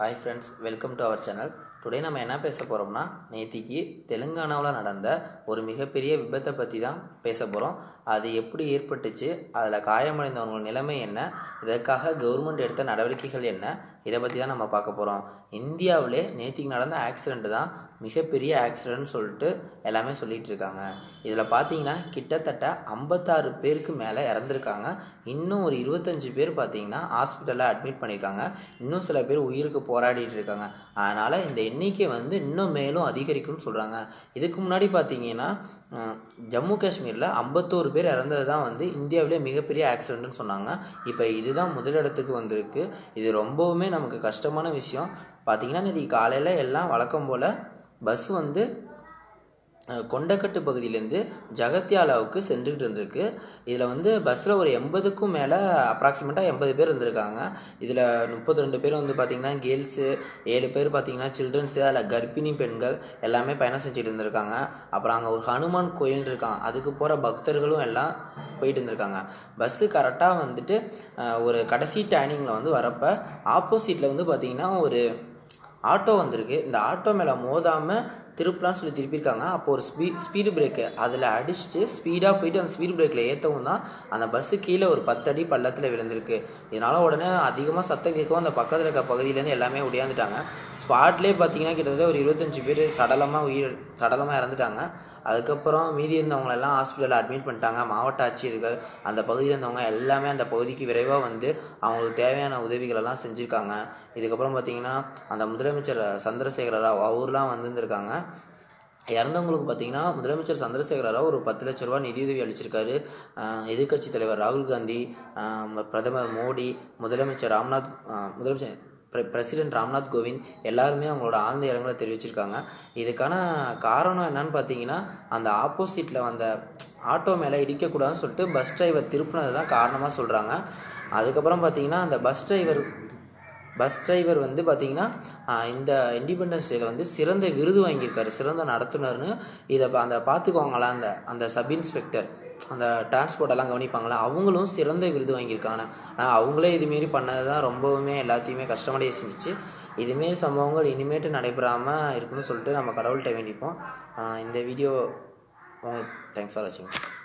hi friends welcome to our channel today நம்ம என்ன பேச போகிறோம்னா நேத்திக்கு தெலுங்கானாவில் நடந்த ஒரு மிகப்பெரிய விபத்தை பற்றி தான் பேச போகிறோம் அது எப்படி ஏற்பட்டுச்சு அதில் காயமடைந்தவங்க நிலைமை என்ன இதற்காக கவர்மெண்ட் எடுத்த நடவடிக்கைகள் என்ன இதை பற்றி தான் நம்ம பார்க்க போகிறோம் இந்தியாவிலே நேத்திக்கு நடந்த ஆக்சிடெண்ட் தான் மிகப்பெரிய ஆக்சிடென்ட்னு சொல்லிட்டு எல்லாமே சொல்லிட்டு இருக்காங்க இதில் பார்த்தீங்கன்னா கிட்டத்தட்ட ஐம்பத்தாறு பேருக்கு மேலே இறந்துருக்காங்க இன்னும் ஒரு இருபத்தஞ்சு பேர் பார்த்தீங்கன்னா ஹாஸ்பிட்டலில் அட்மிட் பண்ணியிருக்காங்க இன்னும் சில பேர் உயிருக்கு போராடிட்டு இருக்காங்க அதனால் இந்த எண்ணிக்கை வந்து இன்னும் மேலும் அதிகரிக்கும்னு சொல்கிறாங்க இதுக்கு முன்னாடி பார்த்தீங்கன்னா அஹ், ஜம்மு காஷ்மீரில் ஐம்பத்தோரு பேர் இறந்தது தான் வந்து இந்தியாவிலே மிகப்பெரிய ஆக்சிடென்ட்னு சொன்னாங்க இப்போ இதுதான் முதலிடத்துக்கு வந்திருக்கு இது ரொம்பவுமே நமக்கு கஷ்டமான விஷயம் பார்த்தீங்கன்னா இன்னைக்கு காலையில் எல்லாம் வழக்கம் போல் பஸ் வந்து அஹ், கொண்டக்கட்டு பகுதியிலேருந்து ஜகத்தியாலாவுக்கு சென்றுக்கிட்டு இருந்திருக்கு இதில் வந்து பஸ்ஸில் ஒரு எண்பதுக்கும் மேலே அப்ராக்சிமேட்டாக எண்பது பேர் இருந்திருக்காங்க இதில் முப்பத்தி ரெண்டு பேர் வந்து பார்த்திங்கன்னா கேர்ள்ஸு ஏழு பேர் பார்த்திங்கன்னா சில்ட்ரன்ஸு அதில் கர்ப்பிணி பெண்கள் எல்லாமே பயணம் செஞ்சுட்டு இருந்திருக்காங்க அப்புறம் அங்கே ஒரு ஹனுமான் கோயில் இருக்கான் அதுக்கு போகிற பக்தர்களும் எல்லாம் போயிட்டு இருந்திருக்காங்க பஸ்ஸு கரெக்டாக வந்துட்டு அஹ், ஒரு கடைசி டேனிங்கில் வந்து வரப்போ ஆப்போசிட்டில் வந்து பார்த்திங்கன்னா ஒரு ஆட்டோ வந்திருக்கு இந்த ஆட்டோ மேலே மோதாமல் திருப்பலான்னு சொல்லி திருப்பியிருக்காங்க அப்போ ஒரு ஸ்பீ ஸ்பீடு பிரேக்கு அதில் அடிச்சுட்டு ஸ்பீடாக போயிட்டு அந்த ஸ்பீடு பிரேக்கில் ஏற்றவும் தான் அந்த பஸ்ஸு கீழே ஒரு பத்தடி பள்ளத்தில் விழுந்திருக்கு இதனால் உடனே அதிகமாக சத்தம் கேட்கவும் அந்த பக்கத்தில் இருக்க பகுதியிலேருந்து எல்லாமே ஒடியாந்துட்டாங்க ஸ்பாட்லேயே பார்த்தீங்கன்னா கிட்டத்தட்ட ஒரு இருபத்தஞ்சு பேர் சடலமாக உயிர் சடலமாக இறந்துட்டாங்க அதுக்கப்புறம் மீதி இருந்தவங்களெல்லாம் ஹாஸ்பிட்டலில் அட்மிட் பண்ணிட்டாங்க மாவட்ட ஆட்சியர்கள் அந்த பகுதியில் இருந்தவங்க எல்லாமே அந்த பகுதிக்கு விரைவாக வந்து அவங்களுக்கு தேவையான உதவிகளெல்லாம் செஞ்சுருக்காங்க இதுக்கப்புறம் பார்த்தீங்கன்னா அந்த முதலமைச்சர் சந்திரசேகர ராவ் அவர்லாம் வந்திருந்திருக்காங்க இறந்தவங்களுக்கு பார்த்தீங்கன்னா முதலமைச்சர் சந்திரசேகர ராவ் ஒரு பத்து லட்ச ரூபா நிதியுதவி அளிச்சிருக்காரு ஆஹ் எதிர்க்கட்சி தலைவர் ராகுல் காந்தி ஆஹ் பிரதமர் மோடி முதலமைச்சர் ராம்நாத் ஆஹ் முதலமைச்சர் பிர பிரசிடென்ட் ராம்நாத் கோவிந்த் எல்லாருமே அவங்களோட ஆழ்ந்த இரங்கலை தெரிவிச்சிருக்காங்க இதுக்கான காரணம் என்னன்னு பார்த்தீங்கன்னா அந்த ஆப்போசிட்டில் வந்த ஆட்டோ மேலே இடிக்கக்கூடாதுன்னு சொல்லிட்டு பஸ் டிரைவர் திருப்பினது தான் காரணமாக சொல்கிறாங்க அதுக்கப்புறம் பார்த்தீங்கன்னா அந்த பஸ் டிரைவர் பஸ் டிரைவர் வந்து பார்த்தீங்கன்னா ஆஹ் இந்த இண்டிபெண்டன்ஸ் டேல வந்து சிறந்த விருது வாங்கியிருக்காரு சிறந்த நடத்துனர்னு இதை பா- அந்த பார்த்துக்குவாங்களா அந்த அந்த சப் இன்ஸ்பெக்டர் அந்த டிரான்ஸ்போர்ட் எல்லாம் கவனிப்பாங்களா அவங்களும் சிறந்த விருது வாங்கியிருக்காங்க ஆனால் அவங்களே இதுமாரி பண்ணது தான் ரொம்பவுமே எல்லாத்தையுமே கஷ்டமடைய செஞ்சுச்சு இதுமாரி சம்பவங்கள் இனிமேட்டு நடைபெறாமல் இருக்கணும்னு சொல்லிட்டு நம்ம கடவுள்கிட்ட வேண்டிப்போம் ஆஹ் இந்த வீடியோ உங்களுக்கு தேங்க்ஸ் ஃபார் வாட்சிங்